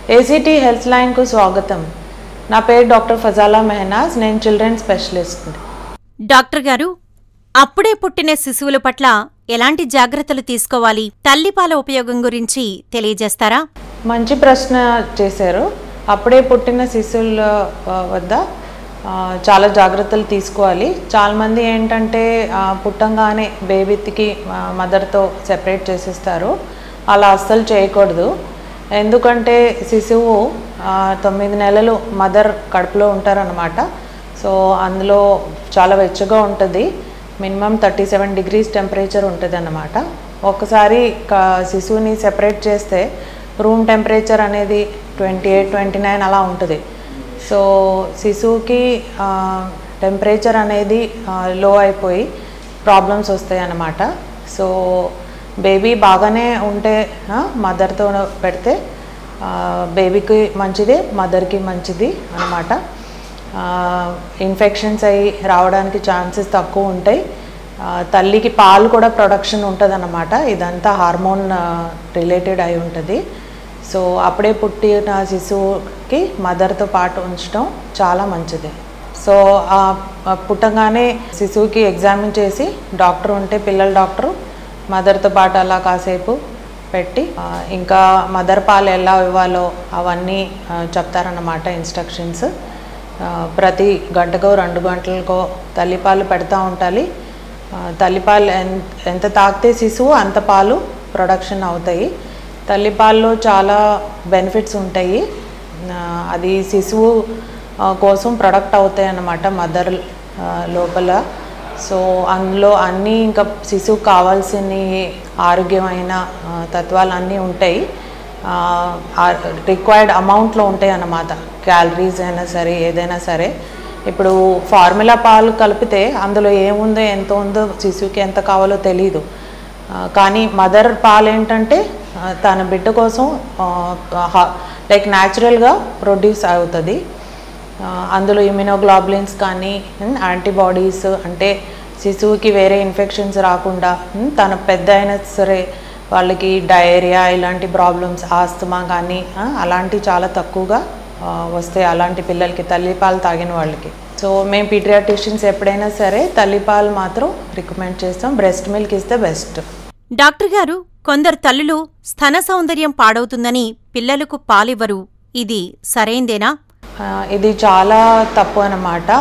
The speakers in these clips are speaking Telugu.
ఏసీటీ హెల్త్ లైన్కు స్వాగతం నా పేరు డాక్టర్ ఫజాలా మెహనాజ్ నేను చిల్డ్రన్ స్పెషలిస్ట్ డాక్టర్ గారు అప్పుడే పుట్టిన శిశువుల పట్ల ఎలాంటి జాగ్రత్తలు తీసుకోవాలి తల్లిపాల ఉపయోగం గురించి తెలియజేస్తారా మంచి ప్రశ్న చేశారు అప్పుడే పుట్టిన శిశువుల ఆ, వద్ద ఆ, చాలా జాగ్రత్తలు తీసుకోవాలి చాలామంది ఏంటంటే ఆ, పుట్టంగానే బేబీకి మదర్తో సెపరేట్ చేసేస్తారు అలా అస్సలు చేయకూడదు ఎందుకంటే శిశువు ఆ, తొమ్మిది నెలలు మదర్ కడుపులో ఉంటారనమాట సో అందులో చాలా వెచ్చగా ఉంటుంది minimum thirty seven degrees temperature ఉంటుంది అన్నమాట ఒకసారి క- శిశువుని సెపరేట్ చేస్తే రూమ్ టెంపరేచర్ అనేది ట్వంటీ ఎయిట్ ట్వంటీ నైన్ అలా ఉంటుంది సో శిశువుకి టెంపరేచర్ అనేది లో అయిపోయి ప్రాబ్లమ్స్ వస్తాయి అన్నమాట సో బేబీ బాగానే ఉంటే మదర్తో పెడితే బేబీకి మంచిది మదర్కి మంచిది అన్నమాట ఇన్ఫెక్షన్స్ అయ్యి రావడానికి ఛాన్సెస్ తక్కువ ఉంటాయి ఆ, తల్లికి పాలు కూడా ప్రొడక్షన్ ఉంటుంది అన్నమాట ఇదంతా హార్మోన్ రిలేటెడ్ అయి ఉంటుంది సో అప్పుడే పుట్టిన శిశువుకి మదర్తో పాటు ఉంచడం చాలా మంచిది సో ఆ, ఆ పుట్టగానే శిశువుకి ఎగ్జామిన్ చేసి డాక్టర్ ఉంటే పిల్లల డాక్టరు మదర్తో పాటు అలా కాసేపు పెట్టి ఆ, ఇంకా మదర్ పాలు ఎలా ఇవ్వాలో అవన్నీ ఆ, చెప్తారన్నమాట ఇన్స్ట్రక్షన్స్ ఆ, ప్రతి గంటకో రెండు గంటలకో తల్లిపాలు పెడతా ఉండాలి ఆ, తల్లిపాలు ఎన్- ఎంత తాగితే శిశువు అంత పాలు ప్రొడక్షన్ అవుతాయి తల్లిపాల్లో చాలా బెనిఫిట్స్ ఉంటాయి ఆ, అది శిశువు ఆ, కోసం ప్రొడక్ట్ అవుతాయి అన్నమాట మదర్ లోపల సో అందులో అన్నీ ఇంకా శిశువుకు కావాల్సిన ఆరోగ్యమైన ఆ, తత్వాలు అన్నీ ఉంటాయి రిక్వైర్డ్ అమౌంట్లో ఉంటాయి అన్నమాట క్యాలరీస్ అయినా సరే ఏదైనా సరే ఇప్పుడు ఫార్ములా పాలు కలిపితే అందులో ఏముందో ఎంత ఉందో శిశువుకి ఎంత కావాలో తెలియదు ఆ, కానీ మదర్ పాలు ఏంటంటే ఆ, తన బిడ్డ కోసం లైక్ న్యాచురల్గా ప్రొడ్యూస్ అవుతుంది ఆ, అందులో ఇమ్యునోగ్లోబులిన్స్ కానీ యాంటీబాడీస్ అంటే శిశువుకి వేరే ఇన్ఫెక్షన్స్ రాకుండా ఉమ్, తన పెద్ద అయినా సరే వాళ్ళకి డయేరియా ఇలాంటి ప్రాబ్లమ్స్ ఆస్తమా కానీ ఆ, అలాంటివి చాలా తక్కువగా ఆ, వస్తాయి అలాంటి పిల్లలకి తల్లిపాలు తాగిన వాళ్ళకి సో మేము పీట్రియాటిషియన్స్ ఎప్పుడైనా సరే తల్లిపాలు మాత్రం రికమెండ్ చేస్తాం breast milk is the best doctor గారు కొందరు తల్లులు స్తన సౌందర్యం పాడవుతుందని పిల్లలకు పాలివ్వరు ఇది సరైందేనా ఆ, ఇది చాలా తప్పు అన్నమాట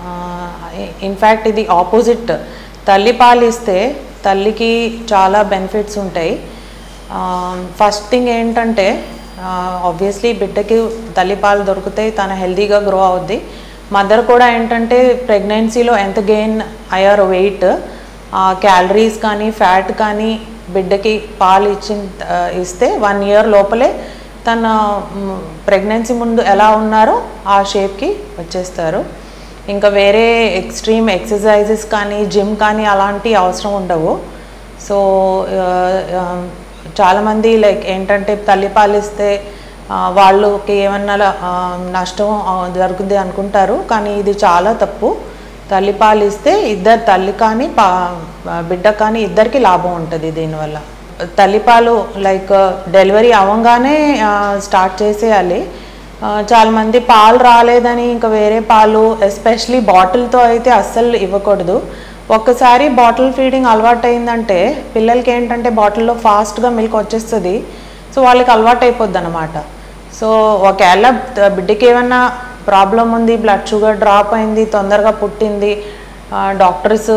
ఇన్ఫ్యాక్ట్ ఇది ఆపోజిట్ తల్లి పాలు ఇస్తే తల్లికి చాలా బెనిఫిట్స్ ఉంటాయి ఫస్ట్ థింగ్ ఏంటంటే ఆబ్వియస్లీ బిడ్డకి తల్లిపాలు దొరుకుతాయి తన హెల్తీగా గ్రో అవుద్ది మదర్ కూడా ఏంటంటే ప్రెగ్నెన్సీలో ఎంత గెయిన్ అయ్యారో వెయిట్ క్యాలరీస్ కానీ ఫ్యాట్ కానీ బిడ్డకి పాలు ఇచ్చిన ఆ, ఇస్తే వన్ ఇయర్ లోపలే తన ప్రెగ్నెన్సీ ముందు ఎలా ఉన్నారో ఆ షేప్కి వచ్చేస్తారు ఇంకా వేరే ఎక్స్ట్రీమ్ ఎక్సర్సైజెస్ కానీ జిమ్ కానీ అలాంటి అవసరం ఉండవు సో ఆ, ఆ, చాలామంది లైక్ ఏంటంటే తల్లిపాలు ఇస్తే ఆ, వాళ్ళకి ఏమన్నా ఆ, నష్టం ఆ, జరుగుతుంది అనుకుంటారు కానీ ఇది చాలా తప్పు తల్లిపాలు ఇస్తే ఇద్దరు తల్లి కానీ పా బిడ్డ కానీ ఇద్దరికి లాభం ఉంటుంది దీనివల్ల తల్లిపాలు లైక్ డెలివరీ అవ్వగానే స్టార్ట్ చేసేయాలి ఆ, చాలా మంది పాలు రాలేదని ఇంకా వేరే పాలు ఎస్పెషలీ బాటిల్తో అయితే అస్సలు ఇవ్వకూడదు ఒక్కసారి బాటిల్ ఫీడింగ్ అలవాటు అయిందంటే పిల్లలకి ఏంటంటే బాటిల్లో ఫాస్ట్గా మిల్క్ వచ్చేస్తుంది సో వాళ్ళకి అలవాటు అయిపోద్ది అనమాట సో ఒకవేళ త- బిడ్డకి ఏమన్నా ప్రాబ్లం ఉంది బ్లడ్ షుగర్ డ్రాప్ అయింది తొందరగా పుట్టింది డాక్టర్స్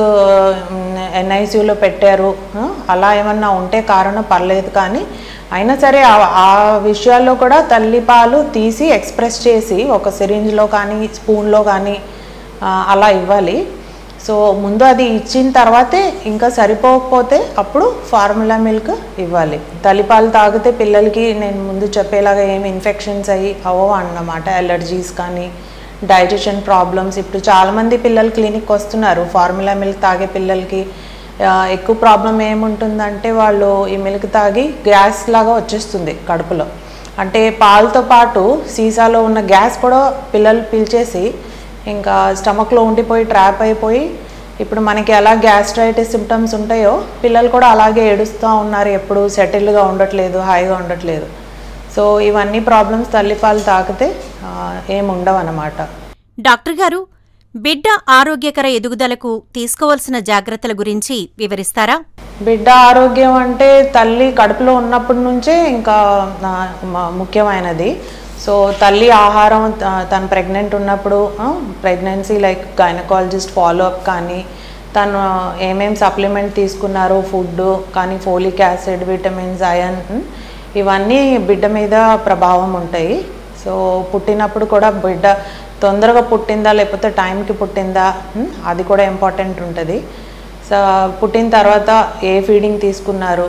ఎన్ఐసియూలో పెట్టారు ఆ, అలా ఏమన్నా ఉంటే కారణం పర్లేదు కానీ అయినా సరే ఆ- ఆ విషయాల్లో కూడా తల్లిపాలు తీసి ఎక్స్ప్రెస్ చేసి ఒక సిరింజ్లో కానీ స్పూన్లో కానీ ఆ, అలా ఇవ్వాలి సో ముందు అది ఇచ్చిన తర్వాతే ఇంకా సరిపోకపోతే అప్పుడు ఫార్ములా మిల్క్ ఇవ్వాలి తల్లిపాలు తాగితే పిల్లలకి నేను ముందు చెప్పేలాగా ఏమి ఇన్ఫెక్షన్స్ అయ్యి అవ్వవు అన్నమాట ఎలర్జీస్ కానీ డైజెషన్ ప్రాబ్లమ్స్ ఇప్పుడు చాలామంది పిల్లలు క్లినిక్ వస్తున్నారు ఫార్ములా మిల్క్ తాగే పిల్లలకి ఆ, ఎక్కువ ప్రాబ్లం ఏముంటుందంటే వాళ్ళు ఈ మిల్క్ తాగి గ్యాస్ లాగా వచ్చేస్తుంది కడుపులో అంటే పాలతో పాటు సీసాలో ఉన్న గ్యాస్ కూడా పిల్లలు పీల్చేసి ఇంకా స్టమక్లో ఉండిపోయి ట్రాప్ అయిపోయి ఇప్పుడు మనకి ఎలా గ్యాస్ట్రైటిస్ సిమ్టమ్స్ ఉంటాయో పిల్లలు కూడా అలాగే ఏడుస్తూ ఉన్నారు ఎప్పుడు సెటిల్గా ఉండట్లేదు హాయిగా ఉండట్లేదు సో ఇవన్నీ ప్రాబ్లమ్స్ తల్లిపాలు తాకితే ఆ, ఏం ఉండవు అన్నమాట డాక్టర్ గారు బిడ్డ ఆరోగ్యకర ఎదుగుదలకు తీసుకోవాల్సిన జాగ్రత్తల గురించి వివరిస్తారా బిడ్డ ఆరోగ్యం అంటే తల్లి కడుపులో ఉన్నప్పటి నుంచే ఇంకా ఆ, మ- ముఖ్యమైనది సో తల్లి ఆహారం త- తను ప్రెగ్నెంట్ ఉన్నప్పుడు pregnancy like gynaecologist follow up కానీ తను ఏమేం సప్లిమెంట్ తీసుకున్నారు ఫుడ్ కానీ ఫోలిక్ యాసిడ్ విటమిన్స్ ఐరన్ ఇవన్నీ బిడ్డ మీద ప్రభావం ఉంటాయి సో పుట్టినప్పుడు కూడా బిడ్డ తొందరగా పుట్టిందా లేకపోతే టైంకి పుట్టిందా ఉమ్, అది కూడా ఇంపార్టెంట్ ఉంటుంది సో పుట్టిన తర్వాత ఏ ఫీడింగ్ తీసుకున్నారు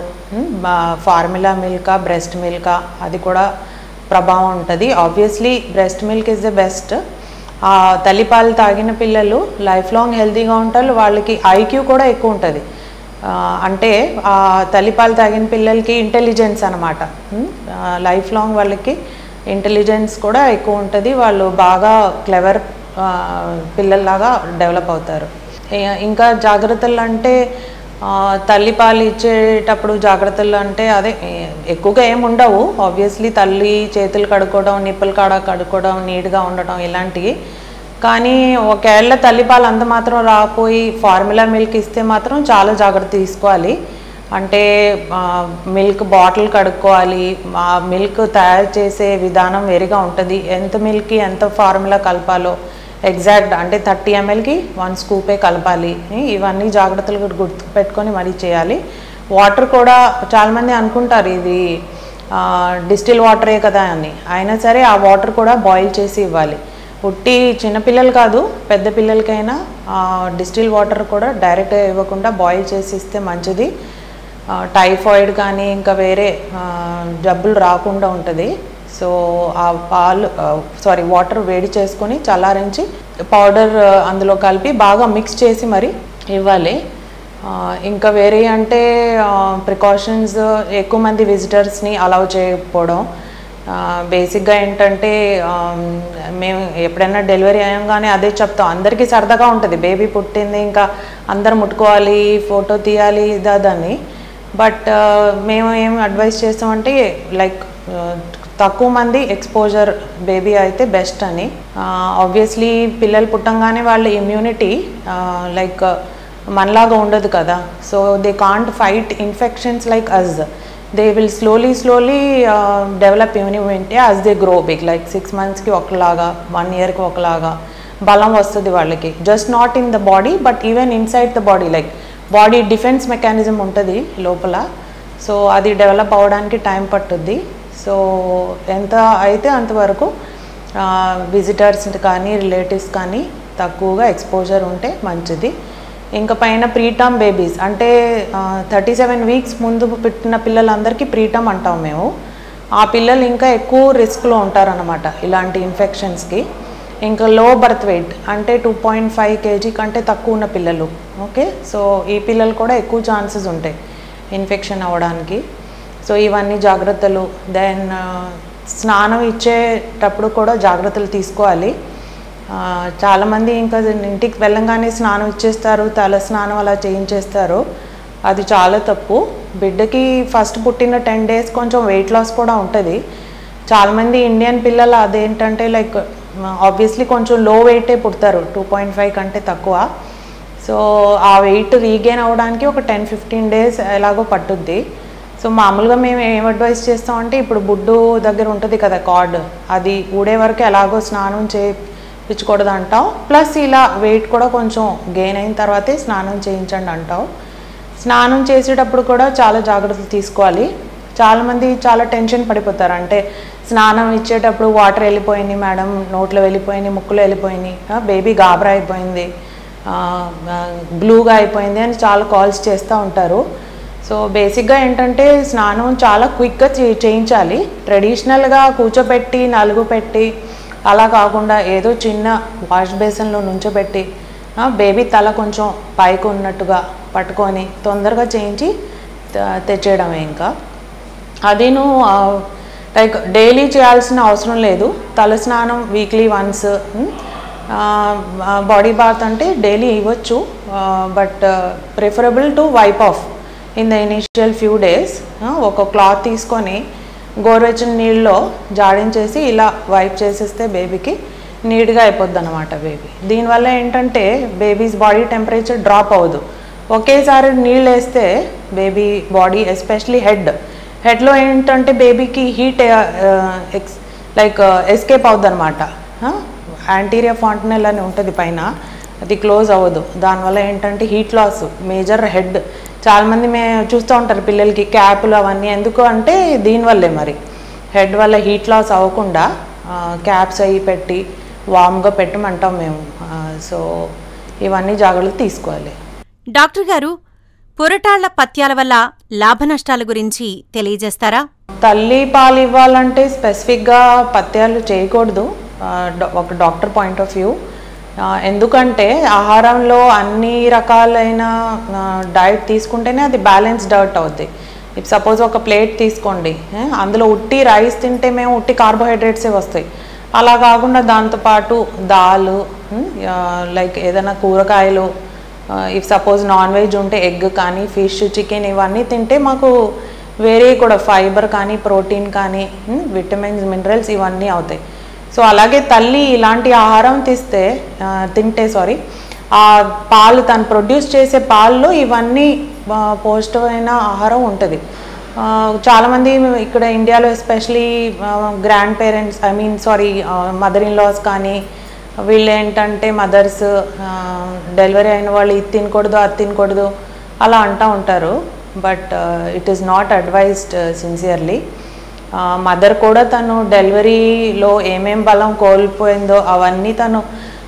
ఫార్ములా మిల్కా బ్రెస్ట్ మిల్కా అది కూడా ప్రభావం ఉంటుంది obviously breast milk is the best తల్లిపాలు తాగిన పిల్లలు లైఫ్ లాంగ్ హెల్తీగా ఉంటారు వాళ్ళకి ఐక్యూ కూడా ఎక్కువ ఉంటుంది ఆ, అంటే ఆ తల్లిపాలు తాగిన పిల్లలకి ఇంటెలిజెన్స్ అనమాట లైఫ్ లాంగ్ వాళ్ళకి ఇంటెలిజెన్స్ కూడా ఎక్కువ ఉంటుంది వాళ్ళు బాగా క్లెవర్ పిల్లల్లాగా డెవలప్ అవుతారు ఇ- ఇంకా జాగ్రత్తలు అంటే ఆ, తల్లిపాలు ఇచ్చేటప్పుడు జాగ్రత్తలు అంటే అదే ఏ- ఎక్కువగా ఏమి ఉండవు ఆబ్వియస్లీ తల్లి చేతులు కడుక్కోవడం నిప్పుల కాడ కడుక్కోవడం నీట్గా ఉండటం ఇలాంటివి కానీ ఒకవేళ తల్లిపాలు అంత మాత్రం రాపోయి ఫార్ములా మిల్క్ ఇస్తే మాత్రం చాలా జాగ్రత్త తీసుకోవాలి అంటే మిల్క్ బాటిల్ కడుక్కోవాలి ఆ మిల్క్ తయారు చేసే విధానం వేరుగా ఉంటుంది ఎంత మిల్క్కి ఎంత ఫార్ములా కలపాలో ఎగ్జాక్ట్ అంటే థర్టీ ఎంఎల్కి వన్ స్కూపే కలపాలి ఇవన్నీ జాగ్రత్తలు కూడా గుర్తు పెట్టుకొని మరీ చేయాలి వాటర్ కూడా చాలామంది అనుకుంటారు ఇది డిస్టిల్ వాటరే కదా అని అయినా సరే ఆ వాటర్ కూడా బాయిల్ చేసి ఇవ్వాలి పుట్టి చిన్నపిల్లలు కాదు పెద్ద పిల్లలకైనా డిస్టిల్ వాటర్ కూడా డైరెక్ట్గా ఇవ్వకుండా బాయిల్ చేసి ఇస్తే మంచిది ఆ, టైఫాయిడ్ కానీ ఇంకా వేరే ఆ, జబ్బులు రాకుండా ఉంటుంది సో ఆ పాలు సారీ వాటర్ వేడి చేసుకొని చల్లారించి పౌడర్ అందులో కలిపి బాగా మిక్స్ చేసి మరి ఇవ్వాలి ఆ, ఇంకా వేరే అంటే ప్రికాషన్స్ ఎక్కువ మంది విజిటర్స్ని అలౌ చేయకపోవడం బేసిక్గా ఏంటంటే ఆ, మేము ఎప్పుడైనా డెలివరీ అయ్యంగానే అదే చెప్తాం అందరికీ సరదాగా ఉంటుంది బేబీ పుట్టింది ఇంకా అందరు ముట్టుకోవాలి ఫోటో తీయాలి ఇదని బట్ మేము ఏం అడ్వైస్ చేస్తామంటే లైక్ తక్కువ మంది ఎక్స్పోజర్ బేబీ అయితే బెస్ట్ అని ఆబ్వియస్లీ పిల్లలు పుట్టంగానే వాళ్ళ ఇమ్యూనిటీ లైక్ మనలాగా ఉండదు కదా so they can't fight infections like us they will slowly slowly develop immunity as they grow big like six మంత్స్కి ఒకలాగా వన్ ఇయర్కి ఒకలాగా బలం వస్తుంది వాళ్ళకి just not in the body but even inside the body like body defence mechanism ఉంటుంది లోపల సో అది డెవలప్ అవ్వడానికి టైం పట్టుద్ది సో ఎంత అయితే అంతవరకు విజిటర్స్ కానీ రిలేటివ్స్ కానీ తక్కువగా ఎక్స్పోజర్ ఉంటే మంచిది ఇంకా పైన ప్రీటర్మ్ బేబీస్ అంటే థర్టీ సెవెన్ వీక్స్ ముందు పుట్టిన పిల్లలందరికీ ప్రీటర్మ్ అంటాం మేము ఆ పిల్లలు ఇంకా ఎక్కువ రిస్క్లో ఉంటారనమాట ఇలాంటి ఇన్ఫెక్షన్స్కి ఇంకా లో బర్త్ వెయిట్ అంటే టూ పాయింట్ ఫైవ్ కేజీ కంటే తక్కువ ఉన్న పిల్లలు ఓకే సో ఈ పిల్లలు కూడా ఎక్కువ ఛాన్సెస్ ఉంటాయి ఇన్ఫెక్షన్ అవ్వడానికి సో ఇవన్నీ జాగ్రత్తలు దెన్ స్నానం ఇచ్చేటప్పుడు కూడా జాగ్రత్తలు తీసుకోవాలి ఆ, చాలామంది ఇంకా ఇంటికి వెళ్ళంగానే స్నానం ఇచ్చేస్తారు తల స్నానం అలా చేయించేస్తారు అది చాలా తప్పు బిడ్డకి ఫస్ట్ పుట్టిన టెన్ డేస్ కొంచెం వెయిట్ లాస్ కూడా ఉంటుంది చాలామంది ఇండియన్ పిల్లలు అదేంటంటే లైక్ ఆబ్వియస్లీ కొంచెం లో వెయిటే పుడతారు టూ పాయింట్ ఫైవ్ కంటే తక్కువ సో ఆ వెయిట్ రీగెయిన్ అవ్వడానికి ఒక టెన్ ఫిఫ్టీన్ డేస్ ఎలాగో పట్టుద్ది సో మామూలుగా మేము ఏం అడ్వైస్ చేస్తామంటే ఇప్పుడు బుడ్డు దగ్గర ఉంటుంది కదా కార్డ్ అది ఊడే వరకు ఎలాగో స్నానం చేయించకూడదు అంటాం ప్లస్ ఇలా వెయిట్ కూడా కొంచెం గెయిన్ అయిన తర్వాతే స్నానం చేయించండి అంటాం స్నానం చేసేటప్పుడు కూడా చాలా జాగ్రత్తలు తీసుకోవాలి చాలామంది చాలా టెన్షన్ పడిపోతారు అంటే స్నానం ఇచ్చేటప్పుడు వాటర్ వెళ్ళిపోయింది మేడం నోట్లో వెళ్ళిపోయింది ముక్కులో వెళ్ళిపోయినాయి బేబీ గాబరా అయిపోయింది బ్లూగా అయిపోయింది అని చాలా కాల్స్ చేస్తూ ఉంటారు సో బేసిక్గా ఏంటంటే స్నానం చాలా క్విక్గా చే చేయించాలి ట్రెడిషనల్గా కూర్చోబెట్టి నలుగు పెట్టి అలా కాకుండా ఏదో చిన్న వాష్ బేసిన్లో నుంచోబెట్టి బేబీ తల కొంచెం పైకి ఉన్నట్టుగా పట్టుకొని తొందరగా చేయించి త- తెచ్చేయడమే ఇంకా అదేను లైక్ డైలీ చేయాల్సిన అవసరం లేదు తల స్నానం వీక్లీ వన్స్ బాడీ బాత్ అంటే డైలీ ఇవ్వచ్చు but preferable to wipe off in the initial few days ఒక క్లాత్ తీసుకొని గోరువెచ్చని నీళ్ళలో జాడించేసి ఇలా వైప్ చేసేస్తే బేబీకి నీట్గా అయిపోద్ది అనమాట బేబీ దీనివల్ల ఏంటంటే బేబీస్ బాడీ టెంపరేచర్ డ్రాప్ అవ్వదు ఒకేసారి నీళ్ళు వేస్తే బేబీ బాడీ ఎస్పెషలీ హెడ్ హెడ్లో ఏంటంటే బేబీకి హీట్ ఎక్స్ లైక్ ఎస్కేప్ అవుద్ది అనమాట యాంటీరియర్ ఫాంటనెల్ అని ఉంటుంది పైన అది క్లోజ్ అవ్వదు దానివల్ల ఏంటంటే హీట్ లాస్ మేజర్ హెడ్ చాలామంది మే చూస్తూ ఉంటారు పిల్లలకి క్యాపులు అవన్నీ ఎందుకు అంటే దీనివల్లే మరి హెడ్ వల్ల హీట్ లాస్ అవ్వకుండా క్యాప్స్ అవి పెట్టి వామ్గా పెట్టమంటాం మేము సో ఇవన్నీ జాగ్రత్తలు తీసుకోవాలి డాక్టర్ గారు పురటాళ్ల పత్యాల వల్ల లాభనష్టాల గురించి తెలియజేస్తారా తల్లి పాలు ఇవ్వాలంటే స్పెసిఫిక్గా పత్యాలు చేయకూడదు ఆ, డా- ఒక డాక్టర్ పాయింట్ ఆఫ్ వ్యూ ఎందుకంటే ఆహారంలో అన్ని రకాలైన డైట్ తీసుకుంటేనే అది బ్యాలెన్స్ డైట్ అవుద్ది ఇప్పుడు సపోజ్ ఒక ప్లేట్ తీసుకోండి ఏ, అందులో ఉట్టి రైస్ తింటే మేము ఉట్టి కార్బోహైడ్రేట్సే వస్తాయి అలా కాకుండా దాంతోపాటు దాలు లైక్ ఏదైనా కూరగాయలు ఇఫ్ సపోజ్ నాన్ వెజ్ ఉంటే ఎగ్ కానీ ఫిష్ చికెన్ ఇవన్నీ తింటే మాకు వేరే కూడా ఫైబర్ కానీ ప్రోటీన్ కానీ విటమిన్స్ మినరల్స్ ఇవన్నీ అవుతాయి సో అలాగే తల్లి ఇలాంటి ఆహారం తీస్తే ఆ, తింటే సారీ ఆ పాలు తను ప్రొడ్యూస్ చేసే పాల్లో ఇవన్నీ ఆ, పౌష్టికమైన ఆహారం ఉంటుంది ఆ, చాలామంది ఇక్కడ ఇండియాలో especially grandparents I mean sorry mother in laws కానీ వీళ్ళు ఏంటంటే మదర్స్ డెలివరీ అయిన వాళ్ళు ఇది తినకూడదు అది తినకూడదు అలా అంటూ ఉంటారు but it is not advised sincerely mother కూడా తను డెలివరీలో ఏమేం బలం కోల్పోయిందో అవన్నీ తను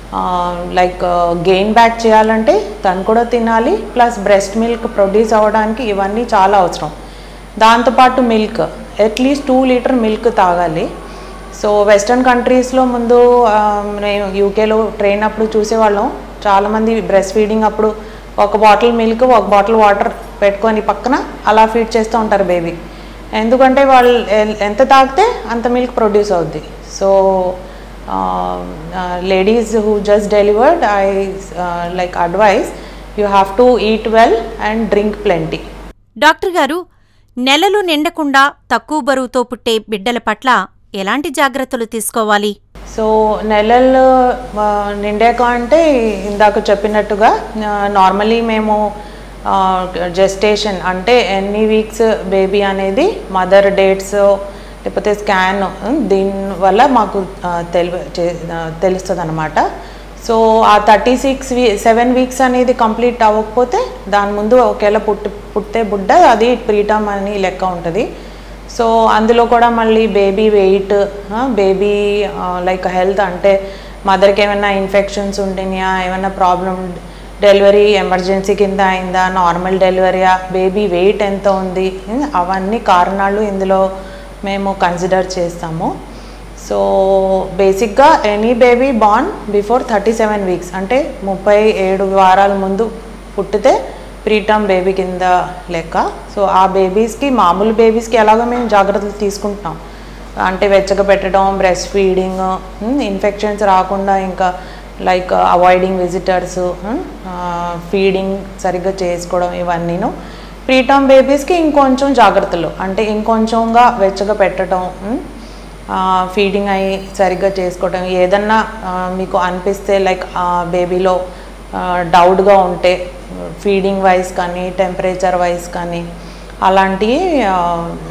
లైక్ గెయిన్ బ్యాక్ చేయాలంటే తను కూడా తినాలి ప్లస్ బ్రెస్ట్ మిల్క్ ప్రొడ్యూస్ అవ్వడానికి ఇవన్నీ చాలా అవసరం దాంతోపాటు milk at least two litre milk తాగాలి సో వెస్ట్రన్ కంట్రీస్లో ముందు ఆ, నేను యూకేలో ట్రైన్ అప్పుడు చూసేవాళ్ళం చాలామంది బ్రెస్ట్ ఫీడింగ్ అప్పుడు ఒక బాటిల్ మిల్క్ ఒక బాటిల్ వాటర్ పెట్టుకొని పక్కన అలా ఫీడ్ చేస్తూ ఉంటారు బేబీ ఎందుకంటే వాళ్ళు ఎ- ఎంత తాగితే అంత మిల్క్ ప్రొడ్యూస్ అవుద్ది so ladies who just delivered I like advise you have to eat well and drink plenty doctor గారు నెలలు నిండకుండా తక్కువ బరువుతో పుట్టే బిడ్డల పట్ల ఎలాంటి జాగ్రత్తలు తీసుకోవాలి సో నెలలు ఆ, నిండాక అంటే ఇందాక చెప్పినట్టుగా నార్మలీ మేము జెస్టేషన్ అంటే ఎన్ని వీక్స్ బేబీ అనేది మదర్ డేట్స్ లేకపోతే స్కాన్ దీనివల్ల మాకు ఆ, తెలి తెలుస్తుంది అనమాట సో ఆ థర్టీ సిక్స్ వీ సెవెన్ వీక్స్ అనేది కంప్లీట్ అవ్వకపోతే దాని ముందు ఒకవేళ పుట్టి పుట్టే బుడ్డ అది ప్రీటమ్ అని లెక్క ఉంటుంది సో అందులో కూడా మళ్ళీ baby weight baby like health అంటే మదర్కి ఏమైనా ఇన్ఫెక్షన్స్ ఉంటున్నాయా ఏమైనా ప్రాబ్లం డెలివరీ ఎమర్జెన్సీ కింద అయిందా నార్మల్ డెలివరీయా బేబీ వెయిట్ ఎంత ఉంది ఉమ్, అవన్నీ కారణాలు ఇందులో మేము కన్సిడర్ చేస్తాము సో బేసిక్గా any baby born before thirty seven weeks అంటే ముప్పై ఏడు వారాల ముందు పుట్టితే ప్రీటర్మ్ బేబీ కింద లెక్క సో ఆ బేబీస్కి మామూలు బేబీస్కి ఎలాగో మేము జాగ్రత్తలు తీసుకుంటున్నాం అంటే వెచ్చగా పెట్టడం బ్రెస్ట్ ఫీడింగ్ ఇన్ఫెక్షన్స్ రాకుండా ఇంకా లైక్ అవాయిడింగ్ విజిటర్స్ ఫీడింగ్ సరిగ్గా చేసుకోవడం ఇవన్నీను ప్రీటర్మ్ బేబీస్కి ఇంకొంచెం జాగ్రత్తలు అంటే ఇంకొంచెంగా వెచ్చగా పెట్టడం ఉమ్, ఫీడింగ్ అయ్యి సరిగ్గా చేసుకోవడం ఏదన్నా ఆ, మీకు అనిపిస్తే లైక్ బేబీలో డౌట్గా ఉంటే ఫీడింగ్ వైజ్ కానీ టెంపరేచర్ వైజ్ కానీ అలాంటివి ఆ,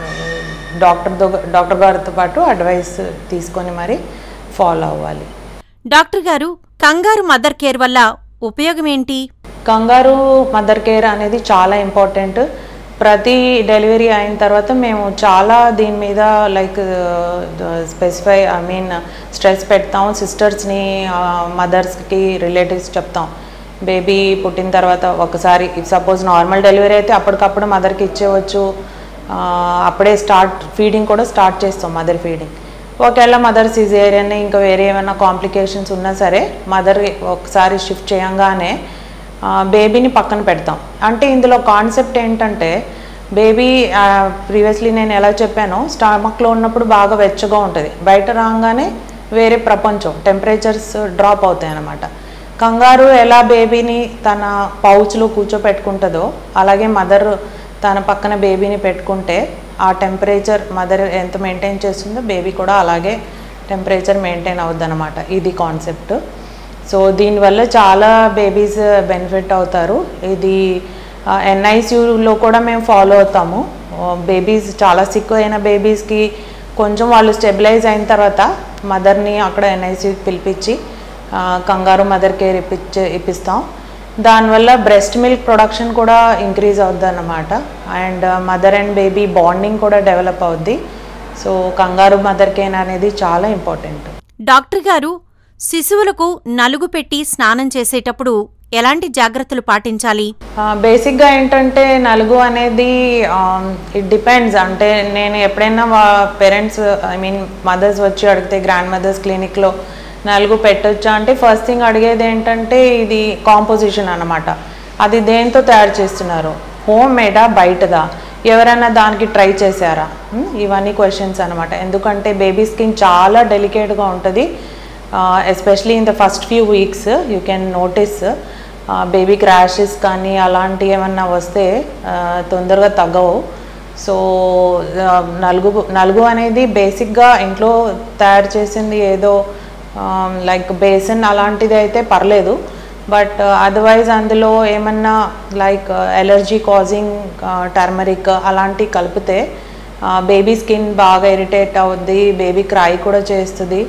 డాక్టర్తో డాక్టర్ గారితో పాటు అడ్వైస్ తీసుకొని మరి ఫాలో అవ్వాలి డాక్టర్ గారు కంగారు మదర్ కేర్ వల్ల ఉపయోగమేంటి కంగారు మదర్ కేర్ అనేది చాలా ఇంపార్టెంట్ ప్రతి డెలివరీ అయిన తర్వాత మేము చాలా దీని మీద like specify I mean stress పెడతాం సిస్టర్స్ని మదర్స్కి రిలేటివ్స్ చెప్తాం బేబీ పుట్టిన తర్వాత ఒకసారి సపోజ్ నార్మల్ డెలివరీ అయితే అప్పటికప్పుడు మదర్కి ఇచ్చేవచ్చు ఆ, అప్పుడే స్టార్ట్ ఫీడింగ్ కూడా స్టార్ట్ చేస్తాం మదర్ ఫీడింగ్ ఒకవేళ మదర్ సిజేరియన్ ఇంకా వేరే ఏమైనా కాంప్లికేషన్స్ ఉన్నా సరే మదర్ ఒకసారి షిఫ్ట్ చేయంగానే ఆ, బేబీని పక్కన పెడతాం అంటే ఇందులో కాన్సెప్ట్ ఏంటంటే బేబీ ప్రీవియస్లీ నేను ఎలా చెప్పానో స్టమక్లో ఉన్నప్పుడు బాగా వెచ్చగా ఉంటుంది బయట రాగానే వేరే ప్రపంచం టెంపరేచర్స్ డ్రాప్ అవుతాయి అన్నమాట కంగారు ఎలా బేబీని తన పౌచ్లో కూర్చోపెట్టుకుంటుందో అలాగే మదర్ తన పక్కన బేబీని పెట్టుకుంటే ఆ టెంపరేచర్ మదర్ ఎంత మెయింటైన్ చేస్తుందో బేబీ కూడా అలాగే టెంపరేచర్ మెయింటైన్ అవుద్ది అనమాట ఇది కాన్సెప్ట్ సో దీనివల్ల చాలా బేబీస్ బెనిఫిట్ అవుతారు ఇది ఎన్ఐసియూలో కూడా మేము ఫాలో అవుతాము బేబీస్ చాలా సిక్ అయిన బేబీస్కి కొంచెం వాళ్ళు స్టెబిలైజ్ అయిన తర్వాత మదర్ని అక్కడ ఎన్ఐసియూకి పిలిపించి ఆ, కంగారు మదర్ కేర్ ఇప్పించే ఇప్పిస్తాం దానివల్ల బ్రెస్ట్ మిల్క్ ప్రొడక్షన్ కూడా ఇంక్రీజ్ అవుద్ది అన్నమాట and mother and baby bonding కూడా డెవలప్ అవుద్ది సో కంగారు మదర్ కేర్ అనేది చాలా ఇంపార్టెంట్ డాక్టర్ గారు శిశువులకు నలుగు పెట్టి స్నానం చేసేటప్పుడు ఎలాంటి జాగ్రత్తలు పాటించాలి బేసిక్గా ఏంటంటే నలుగు అనేది ఇట్ డిపెండ్స్ అంటే నేను ఎప్పుడైనా పేరెంట్స్ ఐ మీన్ మదర్స్ వచ్చి అడిగితే గ్రాండ్ మదర్స్ క్లినిక్లో నలుగు పెట్టొచ్చా అంటే ఫస్ట్ థింగ్ అడిగేది ఏంటంటే ఇది కాంపోజిషన్ అన్నమాట అది దేంతో తయారు చేస్తున్నారు హోమ్ మేడా బయటదా ఎవరైనా దానికి ట్రై చేశారా Hmm? ఇవన్నీ క్వశ్చన్స్ అనమాట ఎందుకంటే బేబీ స్కిన్ చాలా డెలికేట్గా ఉంటుంది especially in the first few weeks you can notice బేబీకి ర్యాషెస్ కానీ అలాంటివి ఏమన్నా వస్తే ఆ, తొందరగా తగ్గవు సో ఆ, నలుగు నలుగు అనేది బేసిక్గా ఇంట్లో తయారు చేసింది ఏదో లైక్ బేసన్ అలాంటిది అయితే పర్లేదు బట్ అదర్వైజ్ అందులో ఏమన్నా లైక్ ఎలర్జీ కాజింగ్ టర్మరిక్ అలాంటివి కలిపితే బేబీ స్కిన్ బాగా ఇరిటేట్ అవుద్ది బేబీ క్రై కూడా చేస్తుంది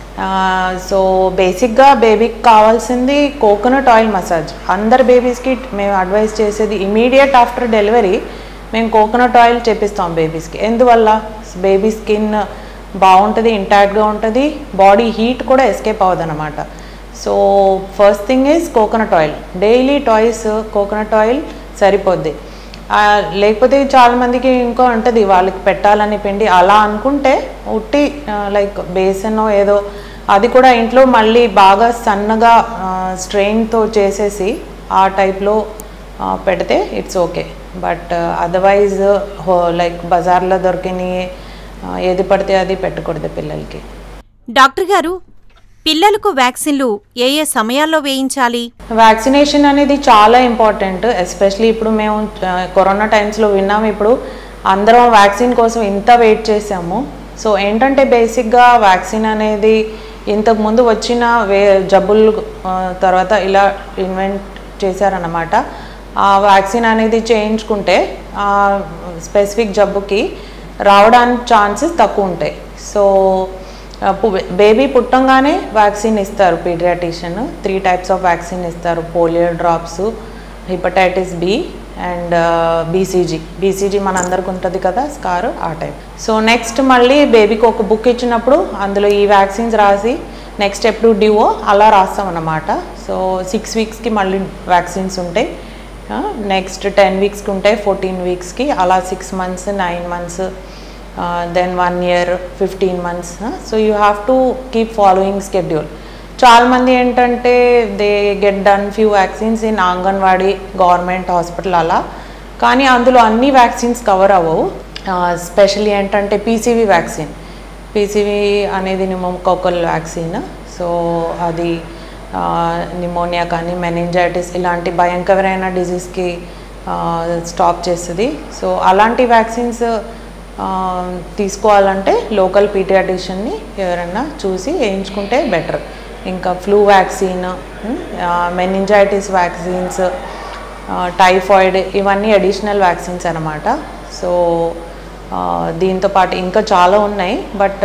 సో బేసిక్గా బేబీకి కావాల్సింది కోకోనట్ ఆయిల్ మసాజ్ అందరు బేబీస్కి మేము అడ్వైస్ చేసేది ఇమీడియట్ ఆఫ్టర్ డెలివరీ మేము కోకోనట్ ఆయిల్ చేపిస్తాం బేబీస్కి ఎందువల్ల బేబీ స్కిన్ బాగుంటుంది ఇంటాక్ట్గా ఉంటుంది బాడీ హీట్ కూడా ఎస్కేప్ అవ్వదు అనమాట so first thing is coconut oil daily twice coconut oil సరిపోద్ది ఆ, లేకపోతే చాలామందికి ఇంకో ఉంటుంది వాళ్ళకి పెట్టాలని పిండి అలా అనుకుంటే ఉట్టి లైక్ బేసన్ ఏదో అది కూడా ఇంట్లో మళ్ళీ బాగా సన్నగా స్ట్రెయిన్తో చేసేసి ఆ టైప్లో పెడితే it's okay but otherwise like బజార్లో దొరికినవి ఆ, ఏది పడితే అది పెట్టకూడదు పిల్లలకి డాక్టర్ గారు పిల్లలకు వ్యాక్సిన్లు ఏ ఏ సమయాల్లో వేయించాలి వ్యాక్సినేషన్ అనేది చాలా ఇంపార్టెంట్ ఎస్పెషలీ ఇప్పుడు మేము ఆ, కరోనా టైమ్స్లో విన్నాము ఇప్పుడు అందరం వ్యాక్సిన్ కోసం ఇంత వెయిట్ చేసాము సో ఏంటంటే బేసిక్గా వ్యాక్సిన్ అనేది ఇంతకు ముందు వచ్చిన వే జబ్బులు ఆ, తర్వాత ఇలా ఇన్వెంట్ చేశారన్నమాట ఆ వ్యాక్సిన్ అనేది చేయించుకుంటే ఆ స్పెసిఫిక్ జబ్బుకి రావడానికి ఛాన్సెస్ తక్కువ ఉంటాయి సో బేబీ పుట్టంగానే వ్యాక్సిన్ ఇస్తారు paediatrician three types of vaccine ఇస్తారు polio drops hepatitis B and BCG BCG మనందరికి ఉంటుంది కదా స్కార్ ఆ టైప్ సో నెక్స్ట్ మళ్ళీ బేబీకి ఒక బుక్ ఇచ్చినప్పుడు అందులో ఈ వ్యాక్సిన్స్ రాసి నెక్స్ట్ ఎప్పుడు డ్యూవో అలా రాస్తాం అన్నమాట సో సిక్స్ వీక్స్కి మళ్ళీ వ్యాక్సిన్స్ ఉంటాయి నెక్స్ట్ టెన్ వీక్స్కి ఉంటాయి ఫోర్టీన్ వీక్స్కి అలా six months nine months then one year fifteen months so you have to keep following schedule చాలామంది ఏంటంటే they get done few vaccines in anganwadi government hospital అలా కానీ అందులో అన్ని వ్యాక్సిన్స్ కవర్ అవ్వవు స్పెషల్లీ ఏంటంటే పీసీవీ వ్యాక్సిన్ పీసీవీ అనేది నిమోకోకల్ వ్యాక్సిన్ సో అది నిమోనియా కానీ మెనింజైటిస్ ఇలాంటి భయంకరమైన డిజీస్కి స్టాప్ చేస్తుంది సో అలాంటి వ్యాక్సిన్స్ తీసుకోవాలంటే లోకల్ పీడియాటిషియన్ని ఎవరైనా చూసి వేయించుకుంటే బెటర్ ఇంకా flu vaccine meningitis vaccines typhoid ఇవన్నీ అడిషనల్ వ్యాక్సిన్స్ అనమాట సో దీంతో పాటు ఇంకా చాలా ఉన్నాయి బట్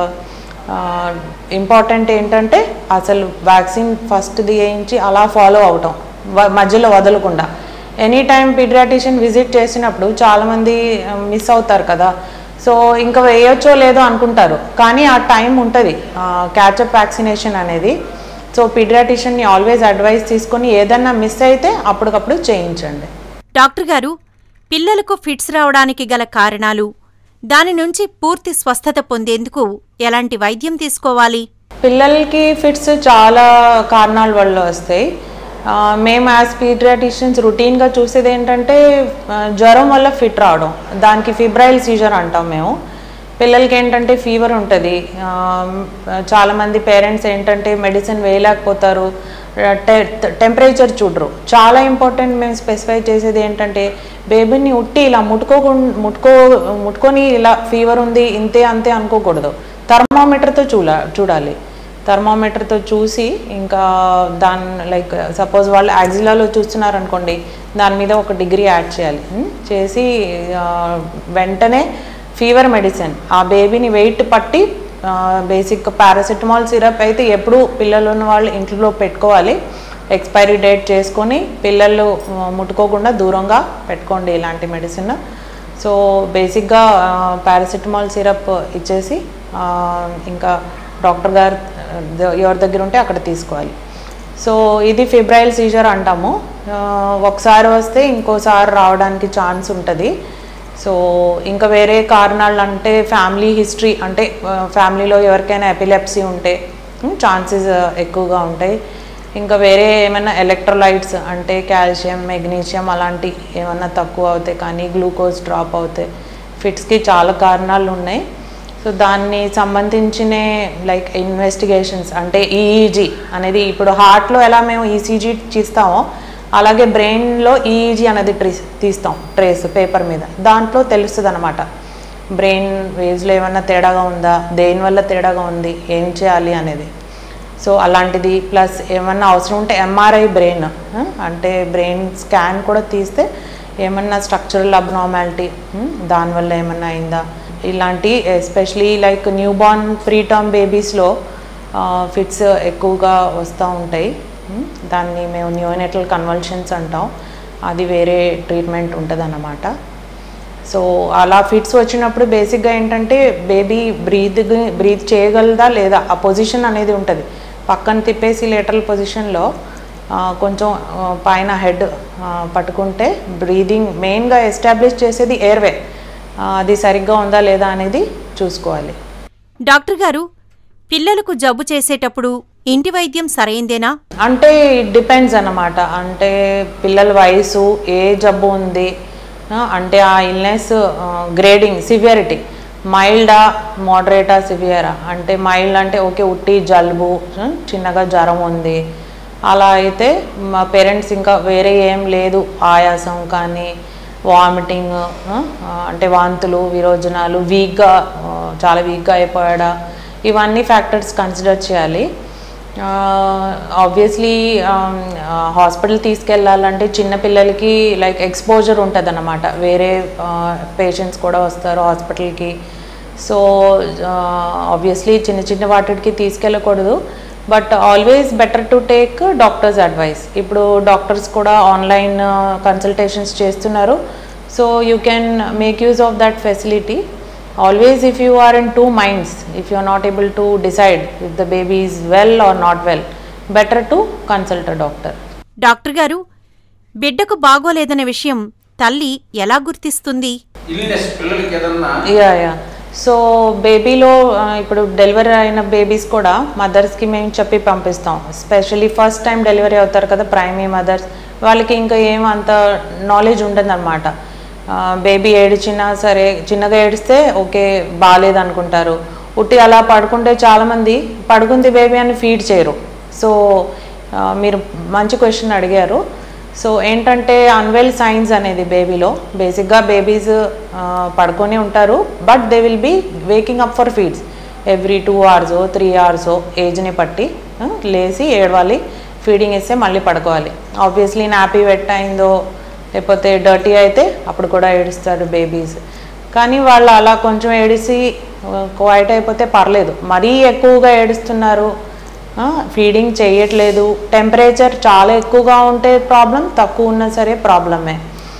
ఇంపార్టెంట్ ఏంటంటే అసలు వ్యాక్సిన్ ఫస్ట్ది వేయించి అలా ఫాలో అవటం వ- మధ్యలో వదలకుండా ఎనీ టైం పీడియాటిషియన్ విజిట్ చేసినప్పుడు చాలామంది మిస్ అవుతారు కదా సో ఇంకా వేయొచ్చో లేదో అనుకుంటారు కానీ ఆ టైం ఉంటుంది క్యాచప్ వ్యాక్సినేషన్ అనేది సో పీడియాటిషియన్ని ఆల్వేస్ అడ్వైస్ తీసుకొని ఏదన్నా మిస్ అయితే అప్పటికప్పుడు చేయించండి డాక్టర్ గారు పిల్లలకు ఫిట్స్ రావడానికి గల కారణాలు దాని నుంచి పూర్తి స్వస్థత పొందేందుకు ఎలాంటి వైద్యం తీసుకోవాలి పిల్లలకి ఫిట్స్ చాలా కారణాల వల్ల వస్తాయి ఆ, మేము యాజ్ పీడియాటిషియన్స్ రొటీన్గా చూసేది ఏంటంటే ఆ, జ్వరం వల్ల ఫిట్ రావడం దానికి ఫిబ్రైల్ సీజర్ అంటాం మేము పిల్లలకి ఏంటంటే ఫీవర్ ఉంటుంది చాలామంది పేరెంట్స్ ఏంటంటే మెడిసిన్ వేయలేకపోతారు టెంపరేచర్ చూడరు చాలా ఇంపార్టెంట్ మేము స్పెసిఫై చేసేది ఏంటంటే బేబీని ఉట్టి ఇలా ముట్టుకోకు ముట్టుకో ముట్టుకొని ఇలా ఫీవర్ ఉంది ఇంతే అంతే అనుకోకూడదు థర్మామీటర్తో చూడ చూడాలి థర్మామీటర్తో చూసి ఇంకా దాని లైక్ సపోజ్ వాళ్ళు యాక్సిలాలో చూస్తున్నారు అనుకోండి దాని మీద ఒక డిగ్రీ యాడ్ చేయాలి ఉమ్, చేసి ఆ, వెంటనే ఫీవర్ మెడిసిన్ ఆ బేబీని వెయిట్ పట్టి బేసిక్ పారాసిటమాల్ సిరప్ అయితే ఎప్పుడు పిల్లలు ఉన్న వాళ్ళు ఇంట్లో పెట్టుకోవాలి ఎక్స్పైరీ డేట్ చేసుకొని పిల్లలు ఆ, ముట్టుకోకుండా దూరంగా పెట్టుకోండి ఇలాంటి మెడిసిన్ సో బేసిక్గా పారాసిటమాల్ సిరప్ ఇచ్చేసి ఆ, ఇంకా డాక్టర్ గారు ద- ఎవరి దగ్గర ఉంటే అక్కడ తీసుకోవాలి సో ఇది ఫిబ్రైల్ సీజర్ అంటాము ఆ, ఒకసారి వస్తే ఇంకోసారి రావడానికి ఛాన్స్ ఉంటుంది సో ఇంకా వేరే కారణాలు అంటే ఫ్యామిలీ హిస్టరీ అంటే ఫ్యామిలీలో ఎవరికైనా ఎపిలెప్సీ ఉంటే ఛాన్సెస్ ఎక్కువగా ఉంటాయి ఇంకా వేరే ఏమైనా ఎలక్ట్రోలైట్స్ అంటే కాల్షియం మెగ్నీషియం అలాంటి ఏమన్నా తక్కువ అవుతాయి కానీ గ్లూకోజ్ డ్రాప్ అవుతాయి ఫిట్స్కి చాలా కారణాలు ఉన్నాయి సో దాన్ని సంబంధించిన లైక్ ఇన్వెస్టిగేషన్స్ అంటే ఈఈజీ అనేది ఇప్పుడు హార్ట్లో ఎలా మేము ఈసీజీ తీస్తామో అలాగే బ్రెయిన్లో ఈఈజీ అనేది ట్రీస్ తీస్తాం ట్రేస్ పేపర్ మీద దాంట్లో తెలుస్తుంది అనమాట బ్రెయిన్ వేవ్స్లో ఏమన్నా తేడాగా ఉందా దేనివల్ల తేడాగా ఉంది ఏం చేయాలి అనేది సో అలాంటిది ప్లస్ ఏమన్నా అవసరం ఉంటే ఎంఆర్ఐ బ్రెయిన్ అంటే బ్రెయిన్ స్కాన్ కూడా తీస్తే ఏమన్నా స్ట్రక్చరల్ అబ్నార్మాలిటీ దానివల్ల ఏమన్నా అయిందా ఇలాంటి especially like newborn preterm బేబీస్లో ఫిట్స్ ఎక్కువగా వస్తూ ఉంటాయి ఉమ్, దాన్ని మేము న్యూనెటల్ కన్వల్షన్స్ అంటాం అది వేరే ట్రీట్మెంట్ ఉంటుంది సో అలా ఫిట్స్ వచ్చినప్పుడు బేసిక్గా ఏంటంటే బేబీ బ్రీత్ బ్రీత్ చేయగలదా లేదా ఆ పొజిషన్ అనేది ఉంటుంది పక్కన తిప్పేసి లేటరల్ పొజిషన్లో కొంచెం ఆ, పైన హెడ్ పట్టుకుంటే బ్రీదింగ్ మెయిన్గా ఎస్టాబ్లిష్ చేసేది ఎయిర్వే అది సరిగ్గా ఉందా లేదా అనేది చూసుకోవాలి డాక్టర్ గారు పిల్లలకు జబ్బు చేసేటప్పుడు ఇంటి వైద్యం సరైందేనా అంటే ఇట్ డిపెండ్స్ అన్నమాట అంటే పిల్లల వయసు ఏ జబ్బు ఉంది ఆ, అంటే ఆ ఇల్నెస్ గ్రేడింగ్ సివియరిటీ మైల్డా మోడరేటా సివియరా అంటే మైల్డ్ అంటే ఓకే ఉట్టి జలుబు ఆ, చిన్నగా జ్వరం ఉంది అలా అయితే మా పేరెంట్స్ ఇంకా వేరే ఏం లేదు ఆయాసం కానీ వామిటింగ్ అంటే వాంతులు విరోచనాలు వీక్గా చాలా వీక్గా అయిపోయాడా ఇవన్నీ ఫ్యాక్టర్స్ కన్సిడర్ చేయాలి ఆబ్వియస్లీ హాస్పిటల్ తీసుకెళ్ళాలంటే చిన్న పిల్లలకి లైక్ ఎక్స్పోజర్ ఉంటుంది అన్నమాట వేరే పేషెంట్స్ కూడా వస్తారు హాస్పిటల్కి సో ఆబ్వియస్లీ చిన్న చిన్న వాటికి తీసుకెళ్ళకూడదు but always better to take doctor's advice ఇప్పుడు డాక్టర్స్ కూడా ఆన్లైన్ కన్సల్టేషన్స్ చేస్తున్నారు so you can make use of that facility always if you are in two minds if you are not able to decide if the baby is well or not well better to consult a doctor doctor గారు బిడ్డకు బాగోలేదనే విషయం తల్లి ఎలా గుర్తిస్తుంది ఇల్నెస్ పిల్లలకి ఏదన్నా యా యా సో బేబీలో ఇప్పుడు డెలివరీ అయిన బేబీస్ కూడా మదర్స్కి మేము చెప్పి పంపిస్తాం స్పెషల్లీ ఫస్ట్ టైం డెలివరీ అవుతారు కదా ప్రైమరీ మదర్స్ వాళ్ళకి ఇంకా ఏం అంత నాలెడ్జ్ ఉండదన్నమాట బేబీ ఏడిచినా సరే చిన్నగా ఏడిస్తే ఓకే బాగాలేదు అనుకుంటారు ఉట్టి అలా పడుకుంటే చాలామంది పడుకుంది బేబీ అని ఫీడ్ చేయరు సో ఆ, మీరు మంచి క్వశ్చన్ అడిగారు సో ఏంటంటే అన్వెల్ సైన్స్ అనేది బేబీలో బేసిక్గా బేబీస్ పడుకొని ఉంటారు but they will be waking up for feeds every two hours so three hours so ఏజ్ని బట్టి ఆ, లేచి ఏడవాలి ఫీడింగ్ ఇస్తే మళ్ళీ పడుకోవాలి ఆబ్వియస్లీ నాపీ వెట్ అయిందో లేకపోతే డర్టీ అయితే అప్పుడు కూడా ఏడుస్తారు బేబీస్ కానీ వాళ్ళు అలా కొంచెం ఏడిసి క్వైట్ అయిపోతే పర్లేదు మరీ ఎక్కువగా ఏడుస్తున్నారు ఫీడింగ్ చేయట్లేదు టెంపరేచర్ చాలా ఎక్కువగా ఉంటే ప్రాబ్లం తక్కువ ఉన్నా సరే ప్రాబ్లమే